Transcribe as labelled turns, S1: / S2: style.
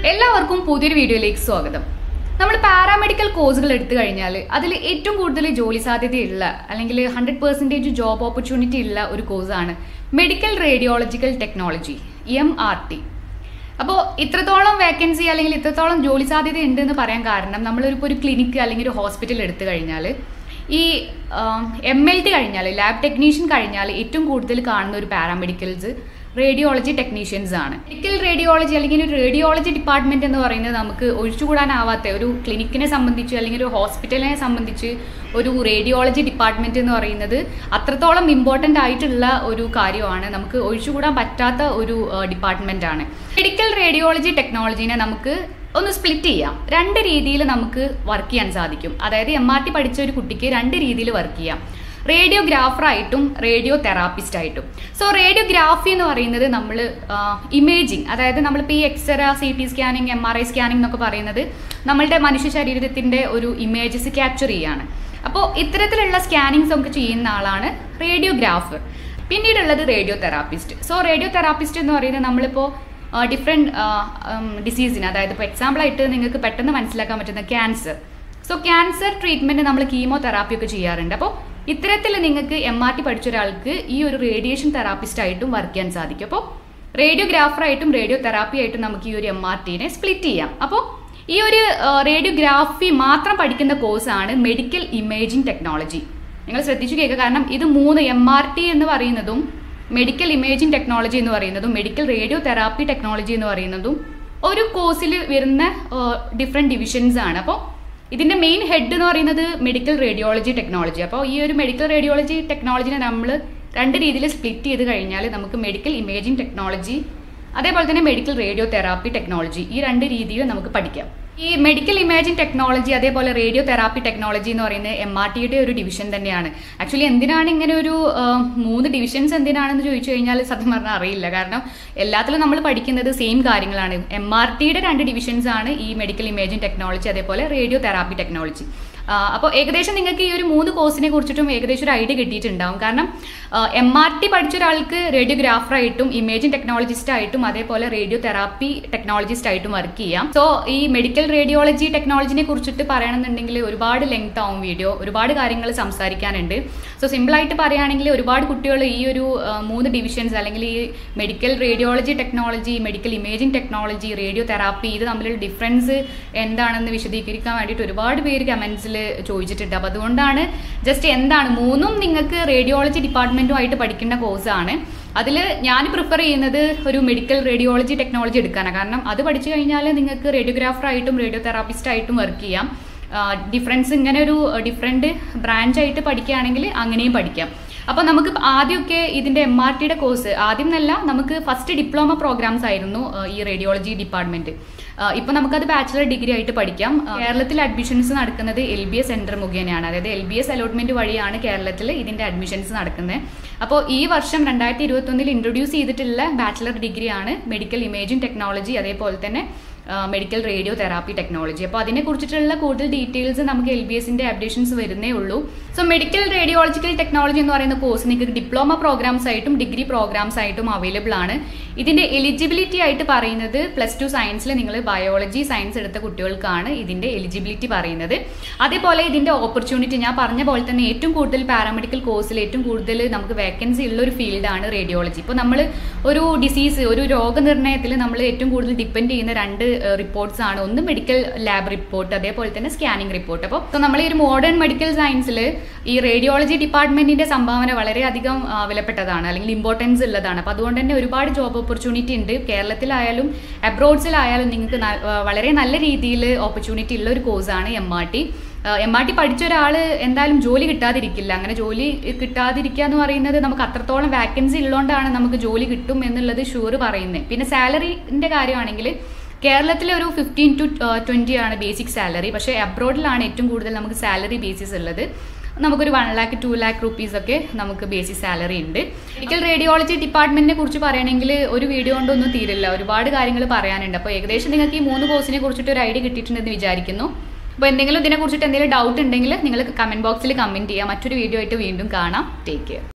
S1: എല്ലാവർക്കും പുതിയൊരു വീഡിയോയിലേക്ക് സ്വാഗതം നമ്മൾ പാരാമെഡിക്കൽ കോഴ്സുകൾ എടുത്തു കഴിഞ്ഞാൽ അതിൽ ഏറ്റവും കൂടുതൽ ജോലി സാധ്യതയുള്ള അല്ലെങ്കിൽ ഹൺഡ്രഡ് പെർസെൻറ്റേജ് ജോബ് ഓപ്പർച്യൂണിറ്റി ഉള്ള ഒരു കോഴ്സാണ് medical radiological technology M R T അപ്പോൾ ഇത്രത്തോളം വേക്കൻസി അല്ലെങ്കിൽ ഇത്രത്തോളം ജോലി സാധ്യത ഉണ്ട് എന്ന് പറയാൻ കാരണം നമ്മളൊരു ഒരു ക്ലിനിക്ക് അല്ലെങ്കിൽ ഒരു ഹോസ്പിറ്റൽ എടുത്തു കഴിഞ്ഞാൽ ഈ എം എൽ ടി കഴിഞ്ഞാൽ ലാബ് ടെക്നീഷ്യൻ കഴിഞ്ഞാൽ ഏറ്റവും കൂടുതൽ കാണുന്ന ഒരു പാരാമെഡിക്കൽസ് റേഡിയോളജി ടെക്നീഷ്യൻസ് ആണ് മെഡിക്കൽ റേഡിയോളജി അല്ലെങ്കിൽ ഒരു റേഡിയോളജി ഡിപ്പാർട്ട്മെന്റ് എന്ന് പറയുന്നത് നമുക്ക് ഒഴിച്ചുകൂടാനാവാത്ത ഒരു ക്ലിനിക്കിനെ സംബന്ധിച്ച് അല്ലെങ്കിൽ ഒരു ഹോസ്പിറ്റലിനെ സംബന്ധിച്ച് ഒരു റേഡിയോളജി ഡിപ്പാർട്ട്മെന്റ് എന്ന് പറയുന്നത് അത്രത്തോളം ഇമ്പോർട്ടൻ്റ് ആയിട്ടുള്ള ഒരു കാര്യമാണ് നമുക്ക് ഒഴിച്ചുകൂടാൻ പറ്റാത്ത ഒരു ഡിപ്പാർട്ട്മെന്റ് ആണ് മെഡിക്കൽ റേഡിയോളജി ടെക്നോളജീനെ നമുക്ക് ഒന്ന് സ്പ്ലിറ്റ് ചെയ്യാം രണ്ട് രീതിയിൽ നമുക്ക് വർക്ക് ചെയ്യാൻ സാധിക്കും അതായത് എം ആർ ടി പഠിച്ച ഒരു കുട്ടിക്ക് രണ്ട് രീതിയിൽ വർക്ക് ചെയ്യാം റേഡിയോഗ്രാഫറായിട്ടും റേഡിയോ തെറാപ്പിസ്റ്റ് ആയിട്ടും സോ റേഡിയോഗ്രാഫി എന്ന് പറയുന്നത് നമ്മൾ ഇമേജിങ് അതായത് നമ്മളിപ്പോൾ ഈ x-ray C T scanning M R I scanning എന്നൊക്കെ പറയുന്നത് നമ്മളുടെ മനുഷ്യ ശരീരത്തിൻ്റെ ഒരു ഇമേജസ് ക്യാപ്ചർ ചെയ്യാണ് അപ്പോൾ ഇത്തരത്തിലുള്ള സ്കാനിങ്സ് ഒക്കെ ചെയ്യുന്ന ആളാണ് റേഡിയോഗ്രാഫർ പിന്നീടുള്ളത് radio therapist so radio therapist എന്ന് പറയുന്നത് നമ്മളിപ്പോൾ ഡിഫറെൻറ്റ് ഡിസീസിന് അതായത് ഇപ്പോൾ എക്സാമ്പിളായിട്ട് നിങ്ങൾക്ക് പെട്ടെന്ന് മനസ്സിലാക്കാൻ പറ്റുന്ന ക്യാൻസർ സോ ക്യാൻസർ ട്രീറ്റ്മെൻറ്റ് നമ്മൾ കീമോ തെറാപ്പി ഒക്കെ ചെയ്യാറുണ്ട് അപ്പോൾ ഇത്തരത്തിൽ നിങ്ങൾക്ക് എം ആർ ടി പഠിച്ച ഒരാൾക്ക് ഈ ഒരു റേഡിയേഷൻ തെറാപ്പിസ്റ്റ് ആയിട്ടും വർക്ക് ചെയ്യാൻ സാധിക്കും അപ്പോൾ റേഡിയോഗ്രാഫറായിട്ടും റേഡിയോ തെറാപ്പി ആയിട്ടും നമുക്ക് ഈ ഒരു എം ആർ ടിനെ സ്പ്ലിറ്റ് ചെയ്യാം അപ്പോൾ ഈ ഒരു റേഡിയോഗ്രാഫി മാത്രം പഠിക്കുന്ന കോഴ്സാണ് മെഡിക്കൽ ഇമേജിംഗ് ടെക്നോളജി നിങ്ങൾ ശ്രദ്ധിച്ചു കേൾക്കുക കാരണം ഇത് മൂന്ന് എം ആർ ടി എന്ന് പറയുന്നതും മെഡിക്കൽ ഇമേജിംഗ് ടെക്നോളജി എന്ന് പറയുന്നതും മെഡിക്കൽ റേഡിയോ തെറാപ്പി ടെക്നോളജി എന്ന് പറയുന്നതും ഒരു കോഴ്സിൽ വരുന്ന ഡിഫറെൻറ്റ് ഡിവിഷൻസ് ആണ് അപ്പോൾ ഇതിൻ്റെ മെയിൻ ഹെഡ് എന്ന് പറയുന്നത് മെഡിക്കൽ റേഡിയോളജി ടെക്നോളജി അപ്പോൾ ഈ ഒരു മെഡിക്കൽ റേഡിയോളജി ടെക്നോളജിനെ നമ്മൾ രണ്ട് രീതിയിൽ സ്പ്ലിറ്റ് ചെയ്ത് കഴിഞ്ഞാൽ നമുക്ക് മെഡിക്കൽ ഇമേജിംഗ് ടെക്നോളജി അതേപോലെ തന്നെ മെഡിക്കൽ റേഡിയോ തെറാപ്പി ടെക്നോളജി ഈ രണ്ട് രീതിയിൽ നമുക്ക് പഠിക്കാം ഈ മെഡിക്കൽ ഇമേജിംഗ് ടെക്നോളജി അതേപോലെ റേഡിയോ തെറാപ്പി ടെക്നോളജി എന്ന് പറയുന്നത് എം ആർ ടിയുടെ ഒരു ഡിവിഷൻ തന്നെയാണ് ആക്ച്വലി എന്തിനാണ് ഇങ്ങനെ ഒരു മൂന്ന് ഡിവിഷൻസ് എന്തിനാണെന്ന് ചോദിച്ചു കഴിഞ്ഞാൽ സത്യം പറഞ്ഞാൽ അറിയില്ല കാരണം എല്ലാത്തിലും നമ്മൾ പഠിക്കുന്നത് സെയിം കാര്യങ്ങളാണ് എം ആർ ടിയുടെ രണ്ട് ഡിവിഷൻസ് ആണ് ഈ മെഡിക്കൽ ഇമേജിംഗ് ടെക്നോളജി അതേപോലെ റേഡിയോ തെറാപ്പി ടെക്നോളജി അപ്പോൾ ഏകദേശം നിങ്ങൾക്ക് ഈ ഒരു മൂന്ന് കോഴ്സിനെ കുറിച്ചിട്ടും ഏകദേശം ഒരു ഐഡിയ കിട്ടിയിട്ടുണ്ടാവും കാരണം എം ആർ ടി പഠിച്ച ഒരാൾക്ക് റേഡിയോഗ്രാഫറായിട്ടും ഇമേജിംഗ് ടെക്നോളജിസ്റ്റ് ആയിട്ടും അതേപോലെ റേഡിയോ തെറാപ്പി ടെക്നോളജിസ്റ്റ് ആയിട്ടും വർക്ക് ചെയ്യാം സോ ഈ മെഡിക്കൽ റേഡിയോളജി ടെക്നോളജിനെ കുറിച്ചിട്ട് പറയണമെന്നുണ്ടെങ്കിൽ ഒരുപാട് ലെങ്ത് ആവും വീഡിയോ ഒരുപാട് കാര്യങ്ങൾ സംസാരിക്കാനുണ്ട് സോ സിമ്പിളായിട്ട് പറയുകയാണെങ്കിൽ ഒരുപാട് കുട്ടികൾ ഈ ഒരു മൂന്ന് ഡിവിഷൻസ് അല്ലെങ്കിൽ ഈ medical radiology technology medical imaging technology radio therapy ഇത് തമ്മിലുള്ള ഡിഫറൻസ് എന്താണെന്ന് വിശദീകരിക്കാൻ വേണ്ടിയിട്ട് ഒരുപാട് പേര് കമൻസിൽ ചോദിച്ചിട്ടുണ്ട് അപ്പോൾ അതുകൊണ്ടാണ് ജസ്റ്റ് എന്താണ് മൂന്നും നിങ്ങൾക്ക് റേഡിയോളജി ഡിപ്പാർട്ട്മെൻറ്റുമായിട്ട് പഠിക്കേണ്ട കോഴ്സാണ് അതിൽ ഞാൻ പ്രിഫർ ചെയ്യുന്നത് ഒരു മെഡിക്കൽ റേഡിയോളജി ടെക്നോളജി എടുക്കാനാണ് കാരണം അത് പഠിച്ചു കഴിഞ്ഞാൽ നിങ്ങൾക്ക് റേഡിയോഗ്രാഫറായിട്ടും റേഡിയോ തെറാപ്പിസ്റ്റായിട്ടും വർക്ക് ചെയ്യാം ഡിഫറൻസ് ഇങ്ങനെ ഒരു ഡിഫറെൻറ്റ് ബ്രാഞ്ചായിട്ട് പഠിക്കുകയാണെങ്കിൽ അങ്ങനെയും പഠിക്കാം അപ്പോൾ നമുക്ക് ആദ്യമൊക്കെ ഇതിൻ്റെ എം ആർ ടിയുടെ കോഴ്സ് ആദ്യം എന്നല്ല നമുക്ക് ഫസ്റ്റ് ഡിപ്ലോമ പ്രോഗ്രാംസ് ആയിരുന്നു ഈ റേഡിയോളജി ഡിപ്പാർട്ട്മെൻറ്റ് ഇപ്പോൾ നമുക്കത് ബാച്ചിലർ ഡിഗ്രി ആയിട്ട് പഠിക്കാം കേരളത്തിൽ അഡ്മിഷൻസ് നടക്കുന്നത് എൽ ബി എസ് സെൻറ്റർ മുഖേനയാണ് അതായത് എൽ ബി എസ് അലോട്ട്മെൻറ്റ് വഴിയാണ് കേരളത്തിൽ ഇതിൻ്റെ അഡ്മിഷൻസ് നടക്കുന്നത് അപ്പോൾ ഈ വർഷം രണ്ടായിരത്തി ഇരുപത്തൊന്നിൽ ഇൻട്രൊഡ്യൂസ് ചെയ്തിട്ടുള്ള ബാച്ചിലർ ഡിഗ്രിയാണ് മെഡിക്കൽ ഇമേജിംഗ് ടെക്നോളജി അതേപോലെ തന്നെ മെഡിക്കൽ റേഡിയോ തെറാപ്പി ടെക്നോളജി അപ്പോൾ അതിനെക്കുറിച്ചിട്ടുള്ള കൂടുതൽ ഡീറ്റെയിൽസ് നമുക്ക് എൽ ബി എസിൻ്റെ അപ്ഡേഷൻസ് വരുന്നേ ഉള്ളൂ സോ മെഡിക്കൽ റേഡിയോളജിക്കൽ ടെക്നോളജി എന്ന് പറയുന്ന കോഴ്സ് നിങ്ങൾക്ക് ഡിപ്ലോമ പ്രോഗ്രാംസ് ആയിട്ടും ഡിഗ്രി പ്രോഗ്രാംസ് ആയിട്ടും അവൈലബിൾ ആണ് ഇതിൻ്റെ എലിജിബിലിറ്റി ആയിട്ട് പറയുന്നത് പ്ലസ് ടു സയൻസിൽ നിങ്ങൾ ബയോളജി സയൻസ് എടുത്ത കുട്ടികൾക്കാണ് ഇതിൻ്റെ എലിജിബിലിറ്റി പറയുന്നത് അതേപോലെ ഇതിൻ്റെ ഓപ്പർച്യൂണിറ്റി ഞാൻ പറഞ്ഞ പോലെ തന്നെ ഏറ്റവും കൂടുതൽ പാരാമെഡിക്കൽ കോഴ്സിൽ ഏറ്റവും കൂടുതൽ നമുക്ക് വേക്കൻസി ഉള്ള ഒരു ഫീൽഡാണ് റേഡിയോളജി ഇപ്പോൾ നമ്മൾ ഒരു ഡിസീസ് ഒരു രോഗനിർണയത്തിൽ നമ്മൾ ഏറ്റവും കൂടുതൽ ഡിപ്പെൻഡ് ചെയ്യുന്ന രണ്ട് റിപ്പോർട്ട്സ് ആണ് ഒന്ന് മെഡിക്കൽ ലാബ് റിപ്പോർട്ട് അതേപോലെ തന്നെ സ്കാനിങ് റിപ്പോർട്ട് അപ്പോൾ നമ്മൾ ഈ ഒരു മോഡേൺ മെഡിക്കൽ സയൻസിൽ ഈ റേഡിയോളജി ഡിപ്പാർട്ട്മെന്റിന്റെ സംഭാവന വളരെയധികം വിലപ്പെട്ടതാണ് അല്ലെങ്കിൽ ഇമ്പോർട്ടൻസ് ഉള്ളതാണ് അപ്പോൾ അതുകൊണ്ട് തന്നെ ഒരുപാട് ജോബ് ഓപ്പർച്യൂണിറ്റി ഉണ്ട് കേരളത്തിലായാലും അബ്രോഡ്സിലായാലും നിങ്ങൾക്ക് വളരെ നല്ല രീതിയിൽ ഓപ്പർച്യൂണിറ്റി ഉള്ള ഒരു കോഴ്സാണ് M R T M R T പഠിച്ച ഒരാൾ എന്തായാലും ജോലി കിട്ടാതിരിക്കില്ല അങ്ങനെ ജോലി കിട്ടാതിരിക്കുക എന്ന് പറയുന്നത് നമുക്ക് അത്രത്തോളം വാക്കൻസി ഉള്ളതുകൊണ്ടാണ് നമുക്ക് ജോലി കിട്ടും എന്നുള്ളത് ഷുവർ പറയുന്നത് പിന്നെ സാലറിൻ്റെ കാര്യമാണെങ്കിൽ കേരളത്തിലെ ഒരു ഫിഫ്റ്റീൻ ടു ട്വൻറ്റി ആണ് ബേസിക് സാലറി പക്ഷേ അബ്രോഡിലാണ് ഏറ്റവും കൂടുതൽ നമുക്ക് സാലറി ബേസിസ് ഉള്ളത് നമുക്കൊരു one lakh to lakh rupees ഒക്കെ നമുക്ക് ബേസിക് സാലറി ഉണ്ട് മെഡിക്കൽ റേഡിയോളജി ഡിപ്പാർട്ട്മെന്റിനെ കുറിച്ച് പറയണമെങ്കിൽ ഒരു വീഡിയോ കൊണ്ടൊന്നും തീരില്ല ഒരുപാട് കാര്യങ്ങൾ പറയാനുണ്ട് അപ്പോൾ ഏകദേശം നിങ്ങൾക്ക് ഈ മൂന്ന് കോഴ്സിനെ കുറിച്ചിട്ട് ഒരു ഐഡിയ കിട്ടിയിട്ടുണ്ടെന്ന് വിചാരിക്കുന്നു അപ്പോൾ എന്തെങ്കിലും ഇതിനെ കുറിച്ചിട്ട് എന്തെങ്കിലും ഡൗട്ട് ഉണ്ടെങ്കിൽ നിങ്ങൾ കമന്റ് ബോക്സിൽ കമന്റ് ചെയ്യുക മറ്റൊരു വീഡിയോ ആയിട്ട് വീണ്ടും കാണാം ടേക്ക് കെയർ